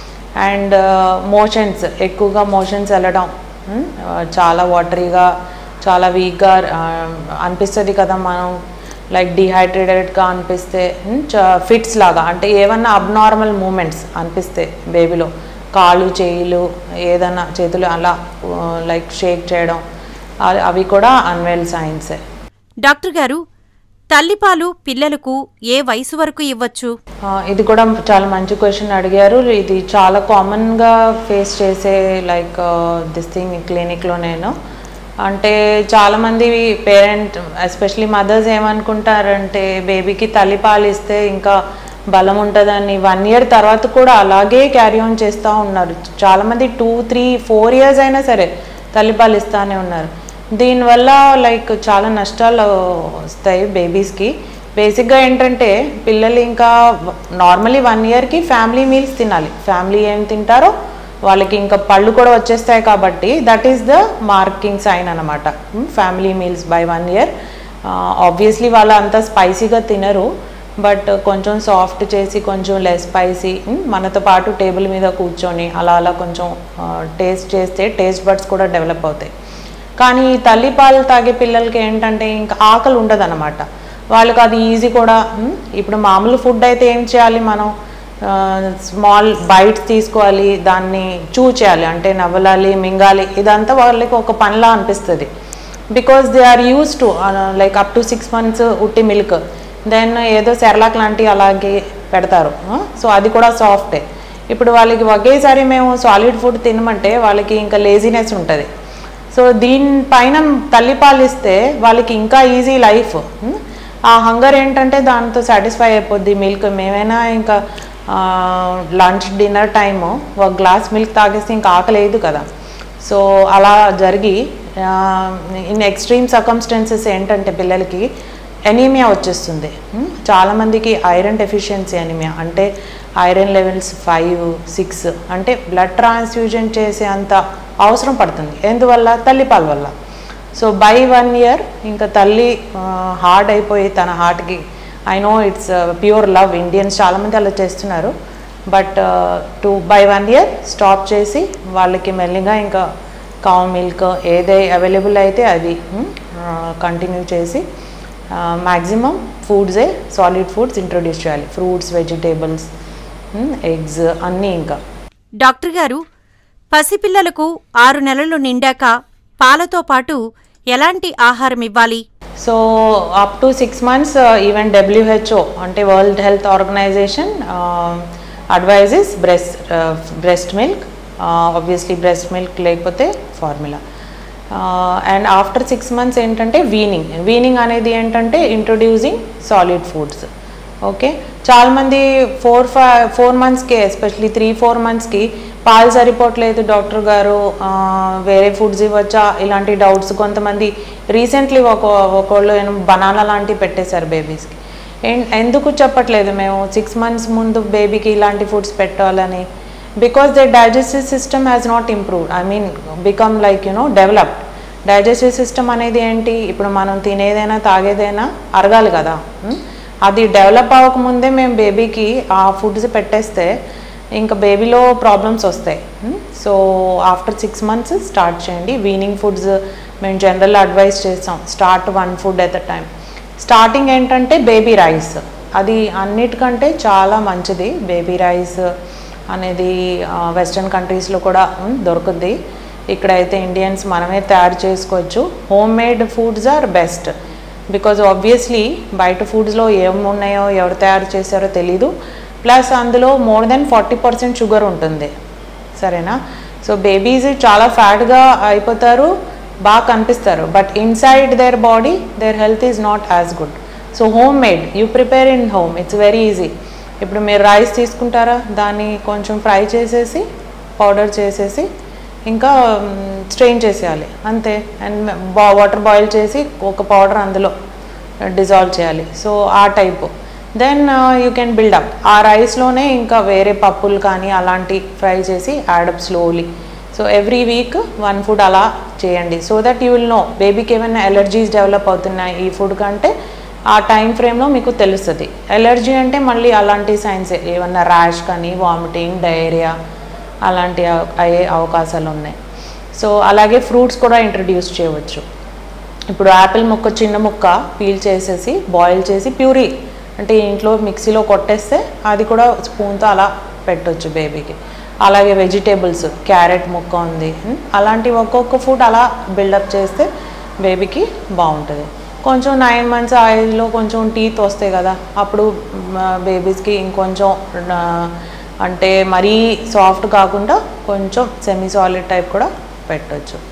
అండ్ మోషన్స్ ఎక్కువగా మోషన్స్ వెళ్ళడం ఉమ్, ఆ, చాలా వాటరీగా చాలా వీక్గా అనిపిస్తుంది కదా మనం లైక్ డిహైడ్రేటెడ్గా అనిపిస్తే ఫిట్స్ లాగా అంటే ఏమన్నా అబ్నార్మల్ మూమెంట్స్ అనిపిస్తే బేబీలో కాళ్ళు చేయిలు ఏదైనా చేతులు అలా లైక్ షేక్ చేయడం అ- అవి కూడా అన్వెల్ సైన్సే డాక్టర్ గారు తల్లిపాలు పిల్లలకు ఏ వయసు వరకు ఇవ్వచ్చు ఆ, ఇది కూడా చాలా మంచి క్వశ్చన్ అడిగారు ఇది చాలా కామన్గా ఫేస్ చేసే లైక్ దిస్ థింగ్ క్లినిక్లో నేను అంటే చాలామంది పేరెంట్ ఎస్పెషలీ మదర్స్ ఏమనుకుంటారంటే బేబీకి తల్లిపాలు ఇస్తే ఇంకా బలం ఉంటుందని వన్ ఇయర్ తర్వాత కూడా అలాగే క్యారీ ఆన్ చేస్తూ ఉన్నారు చాలామంది టూ త్రీ ఫోర్ ఇయర్స్ అయినా సరే తల్లిపాలు ఇస్తానే ఉన్నారు దీనివల్ల లైక్ చాలా నష్టాలు వస్తాయి బేబీస్కి బేసిక్గా ఏంటంటే పిల్లలు ఇంకా నార్మలీ వన్ ఇయర్కి ఫ్యామిలీ మీల్స్ తినాలి ఫ్యామిలీ ఏం తింటారో వాళ్ళకి ఇంకా పళ్ళు కూడా వచ్చేస్తాయి కాబట్టి that is the marking sign అనమాట family meals by one year obviously వాళ్ళు అంత స్పైసీగా తినరు బట్ కొంచెం సాఫ్ట్ చేసి కొంచెం లెస్ స్పైసీ మనతో పాటు టేబుల్ మీద కూర్చొని అలా అలా కొంచెం టేస్ట్ చేస్తే టేస్ట్ బడ్స్ కూడా డెవలప్ అవుతాయి కానీ ఈ తల్లిపాలు తాగే పిల్లలకి ఏంటంటే ఇంకా ఆకలి ఉండదన్నమాట వాళ్ళకి అది ఈజీ కూడా ఉమ్, ఇప్పుడు మామూలు ఫుడ్ అయితే ఏం చేయాలి మనం స్మాల్ బైట్స్ తీసుకోవాలి దాన్ని చూ చేయాలి అంటే నవ్వలాలి మింగాలి ఇదంతా వాళ్ళకి ఒక పనిలా అనిపిస్తుంది because they are use to like up to six months ఉట్టి మిల్క్ దెన్ ఏదో సెర్లాక్ లాంటివి అలాగే పెడతారు సో అది కూడా సాఫ్టే ఇప్పుడు వాళ్ళకి ఒకేసారి మేము సాలిడ్ ఫుడ్ తినమంటే వాళ్ళకి ఇంకా లేజినెస్ ఉంటుంది సో దీనిపైన తల్లిపాలు ఇస్తే వాళ్ళకి ఇంకా ఈజీ లైఫ్ ఆ హంగర్ ఏంటంటే దాంతో సాటిస్ఫై అయిపోద్ది మిల్క్ మేమైనా ఇంకా లంచ్ డిన్నర్ టైము ఒక గ్లాస్ మిల్క్ తాగేస్తే ఇంకా ఆకలేదు కదా సో అలా జరిగి ఇన్ ఎక్స్ట్రీమ్ సర్కమ్స్టెన్సెస్ ఏంటంటే పిల్లలకి ఎనీమియా వచ్చేస్తుంది ఉమ్, చాలామందికి ఐరన్ డెఫిషియన్సీ ఎనీమియా అంటే ఐరన్ లెవెల్స్ ఫైవ్ సిక్స్ అంటే బ్లడ్ ట్రాన్స్ఫ్యూజన్ చేసే అంత అవసరం పడుతుంది ఎందువల్ల తల్లిపాల వల్ల సో బై వన్ ఇయర్ ఇంకా తల్లి హార్డ్ అయిపోయి తన హార్ట్కి I know it's pure love Indians చాలామంది అలా చేస్తున్నారు but to by one year stop చేసి వాళ్ళకి మెల్లిగా ఇంకా కౌ మిల్క్ ఏదై అవైలబుల్ అయితే అది కంటిన్యూ చేసి మ్యాక్సిమం ఫుడ్సే సాలిడ్ ఫుడ్స్ ఇంట్రొడ్యూస్ చేయాలి ఫ్రూట్స్ వెజిటేబుల్స్ ఎగ్స్ అన్నీ ఇంకా డాక్టర్ గారు పసిపిల్లలకు ఆరు నెలలు నిండాక పాలతో పాటు ఎలాంటి ఆహారం ఇవ్వాలి so up to six months even WHO అంటే world health organisation advises breast breast milk obviously breast milk లేకపోతే formula and after six months ఏంటంటే వీనింగ్ వీనింగ్ అనేది ఏంటంటే ఇంట్రొడ్యూసింగ్ సాలిడ్ ఫుడ్స్ ఓకే చాలామంది ఫోర్ ఫైవ్ ఫోర్ మంత్స్కి ఎస్పెషలీ త్రీ ఫోర్ మంత్స్కి పాలు సరిపోవట్లేదు డాక్టర్ గారు ఆ, వేరే ఫుడ్స్ ఇవ్వచ్చా ఇలాంటి డౌట్స్ కొంతమంది రీసెంట్లీ ఒక ఒకళ్ళు బనానా లాంటివి పెట్టేశారు బేబీస్కి ఎందుకు చెప్పట్లేదు మేము సిక్స్ మంత్స్ ముందు బేబీకి ఇలాంటి ఫుడ్స్ పెట్టాలని because the digestive system has not improved I mean become like you know developed digestive system అనేది ఏంటి ఇప్పుడు మనం తినేదైనా తాగేదైనా అరగాలి కదా ఉం? అది డెవలప్ అవ్వకముందే మేము బేబీకి ఆ ఫుడ్స్ పెట్టేస్తే ఇంకా బేబీలో ప్రాబ్లమ్స్ వస్తాయి so after six months start చేయండి వీనింగ్ ఫుడ్స్ మేము జనరల్ అడ్వైస్ చేస్తాం start one food at the time starting ఏంటంటే బేబీ రైస్ అది అన్నిటికంటే చాలా మంచిది బేబీ రైస్ అనేది వెస్ట్రన్ కంట్రీస్లో కూడా ఉమ్, దొరుకుద్ది ఇక్కడైతే ఇండియన్స్ మనమే తయారు చేసుకోవచ్చు homemade foods are best because obviously బయట ఫుడ్స్లో ఏమున్నాయో ఎవరు తయారు చేశారో తెలీదు ప్లస్ అందులో more then forty percent sugar ఉంటుంది సరేనా సో బేబీస్ చాలా ఫ్యాట్గా అయిపోతారు బాగా కనిపిస్తారు but inside their body their health is not as good so homemade you prepare in home it's very easy ఇప్పుడు మీరు రైస్ తీసుకుంటారా దాన్ని కొంచెం ఫ్రై చేసేసి పౌడర్ చేసేసి ఇంకా స్ట్రెయిన్ చేసేయాలి అంతే అండ్ బా వాటర్ బాయిల్ చేసి ఒక పౌడర్ అందులో డిజాల్వ్ చేయాలి సో ఆ type then you can build up ఆ రైస్లోనే ఇంకా వేరే పప్పులు కానీ అలాంటి ఫ్రై చేసి add up slowly so every week one food అలా చేయండి so that you will know బేబీకి ఏమైనా ఎలర్జీస్ డెవలప్ అవుతున్నాయి ఈ ఫుడ్ కంటే ఆ టైం ఫ్రేమ్లో మీకు తెలుస్తుంది ఎలర్జీ అంటే మళ్ళీ అలాంటి సైన్స్ ఏమన్నా ర్యాష్ కానీ వామిటింగ్ డయేరియా అలాంటి అవ- అయ్యే అవకాశాలు ఉన్నాయి సో అలాగే ఫ్రూట్స్ కూడా ఇంట్రడ్యూస్ చేయవచ్చు ఇప్పుడు యాపిల్ ముక్క చిన్న ముక్క పీల్ చేసేసి బాయిల్ చేసి ప్యూరీ అంటే ఇంట్లో మిక్సీలో కొట్టేస్తే అది కూడా స్పూన్తో అలా పెట్టొచ్చు బేబీకి అలాగే వెజిటేబుల్స్ క్యారెట్ ముక్క ఉంది ఉం? అలాంటి ఒక్కొక్క ఫుడ్ అలా బిల్డప్ చేస్తే బేబీకి బాగుంటుంది కొంచెం నైన్ మంత్స్ ఆయిల్లో కొంచెం టీత్ వస్తాయి కదా అప్పుడు బేబీస్కి ఇంకొంచెం ఆ, అంటే మరీ సాఫ్ట్ కాకుండా కొంచెం సెమీ సాలిడ్ టైప్ కూడా పెట్టొచ్చు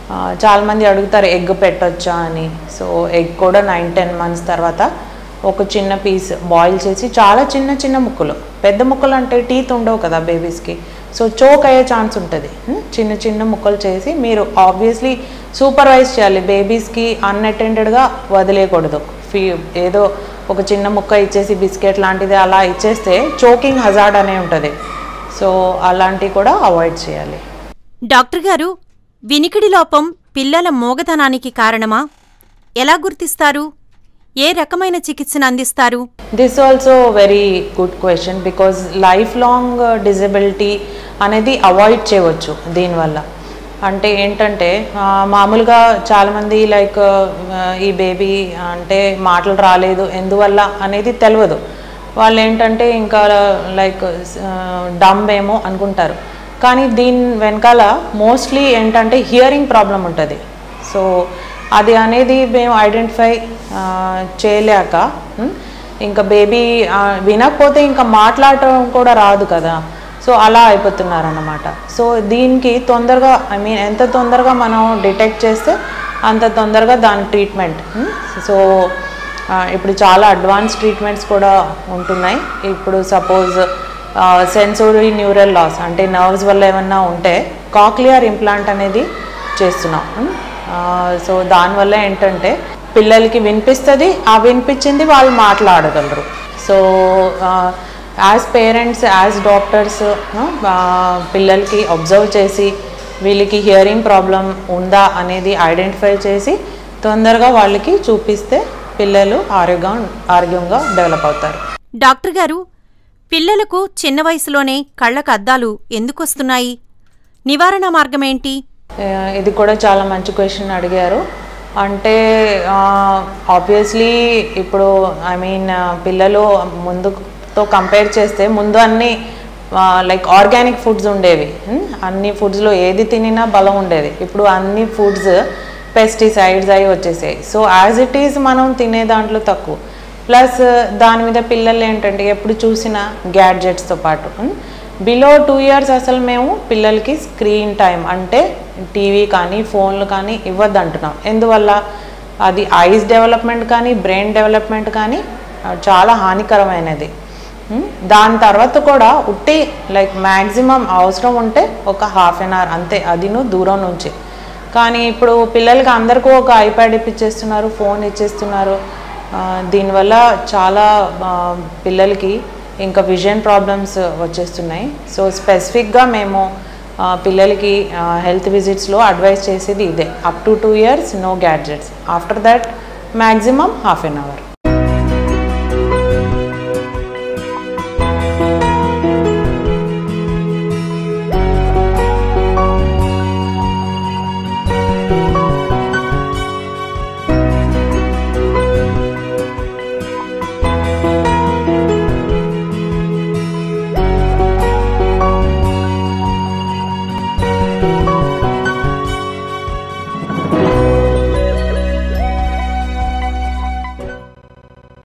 ఆ, చాలామంది అడుగుతారు ఎగ్ పెట్టొచ్చా అని సో ఎగ్ కూడా నైన్ టెన్ మంత్స్ తర్వాత ఒక చిన్న పీస్ బాయిల్ చేసి చాలా చిన్న చిన్న ముక్కలు పెద్ద ముక్కలు అంటే టీత్ ఉండవు కదా బేబీస్కి సో చోక్ అయ్యే ఛాన్స్ ఉంటుంది ఉం? చిన్న చిన్న ముక్కలు చేసి మీరు ఆబ్వియస్లీ సూపర్వైజ్ చేయాలి బేబీస్కి అన్అటెండెడ్గా వదిలేయకూడదు ఫీ ఏదో ఒక చిన్న ముక్క ఇచ్చేసి బిస్కెట్ లాంటిది అలా ఇచ్చేస్తే చోకింగ్ హజార్డ్ అనే ఉంటుంది సో అలాంటివి కూడా అవాయిడ్ చేయాలి డాక్టర్ గారు వినికిడి లోపం పిల్లల మూగతనానికి కారణమా ఎలా గుర్తిస్తారు ఏ రకమైన చికిత్సను అందిస్తారు this also very good question because life long disability అనేది అవాయిడ్ చేయవచ్చు దీనివల్ల అంటే ఏంటంటే ఆ, మామూలుగా చాలామంది లైక్ ఈ బేబీ అంటే మాటలు రాలేదు ఎందువల్ల అనేది తెలియదు వాళ్ళు ఏంటంటే ఇంకా లైక్ డమ్ ఏమో అనుకుంటారు కానీ దీని వెనకాల మోస్ట్లీ ఏంటంటే హియరింగ్ ప్రాబ్లం ఉంటుంది సో అది అనేది మేము ఐడెంటిఫై చేయలేక ఉం, ఇంకా బేబీ వినకపోతే ఇంకా మాట్లాడటం కూడా రాదు కదా సో అలా అయిపోతున్నారు అన్నమాట సో దీనికి తొందరగా ఐ మీన్ ఎంత తొందరగా మనం డిటెక్ట్ చేస్తే అంత తొందరగా దాని ట్రీట్మెంట్ సో ఆ, ఇప్పుడు చాలా అడ్వాన్స్ ట్రీట్మెంట్స్ కూడా ఉంటున్నాయి ఇప్పుడు సపోజ్ సెన్సోరీ న్యూరల్ లాస్ అంటే నర్వ్స్ వల్ల ఏమన్నా ఉంటే కాక్లియర్ ఇంప్లాంట్ అనేది చేస్తున్నాం ఉం? ఆ, సో దానివల్ల ఏంటంటే పిల్లలకి వినిపిస్తుంది ఆ వినిపించింది వాళ్ళు మాట్లాడగలరు so as parents as doctors పిల్లలకి అబ్జర్వ్ చేసి వీళ్ళకి హియరింగ్ ప్రాబ్లం ఉందా అనేది ఐడెంటిఫై చేసి తొందరగా వాళ్ళకి చూపిస్తే పిల్లలు ఆరోగ్యం ఆరోగ్యంగా డెవలప్ అవుతారు డాక్టర్ గారు పిల్లలకు చిన్న వయసులోనే కళ్ళకు అద్దాలు ఎందుకొస్తున్నాయి నివారణ మార్గమేంటి ఆ, ఇది కూడా చాలా మంచి క్వశ్చన్ అడిగారు అంటే ఆబ్వియస్లీ ఇప్పుడు ఐ మీన్ పిల్లలు ముందుతో కంపేర్ చేస్తే ముందు అన్ని లైక్ ఆర్గానిక్ ఫుడ్స్ ఉండేవి ఉం? అన్ని ఫుడ్స్లో ఏది తినినా బలం ఉండేది ఇప్పుడు అన్ని ఫుడ్స్ పెస్టిసైడ్స్ అవి వచ్చేసాయి సో యాజ్ ఇట్ ఈజ్ మనం తినే దాంట్లో తక్కువ ప్లస్ దాని మీద పిల్లలు ఏంటంటే ఎప్పుడు చూసినా గ్యాడ్జెట్స్తో పాటు బిలో టూ ఇయర్స్ అసలు మేము పిల్లలకి స్క్రీన్ టైం అంటే టీవీ కానీ ఫోన్లు కానీ ఇవ్వద్దు అంటున్నాం ఎందువల్ల అది ఐస్ డెవలప్మెంట్ కానీ బ్రెయిన్ డెవలప్మెంట్ కానీ ఆ, చాలా హానికరమైనది ఉమ్, దాని తర్వాత కూడా ఉట్టి లైక్ మ్యాక్సిమం అవసరం ఉంటే ఒక హాఫ్ అన్ అవర్ అంతే అదిను దూరం నుంచి కానీ ఇప్పుడు పిల్లలకి అందరికీ ఒక ఐప్యాడ్ ఇప్పించేస్తున్నారు ఫోన్ ఇచ్చేస్తున్నారు ఆ, దీనివల్ల చాలా ఆ, పిల్లలకి ఇంకా విజన్ ప్రాబ్లమ్స్ వచ్చేస్తున్నాయి సో స్పెసిఫిక్గా మేము ఆ, పిల్లలకి హెల్త్ విజిట్స్లో అడ్వైస్ చేసేది ఇదే up to two years no gadgets after that maximum half an hour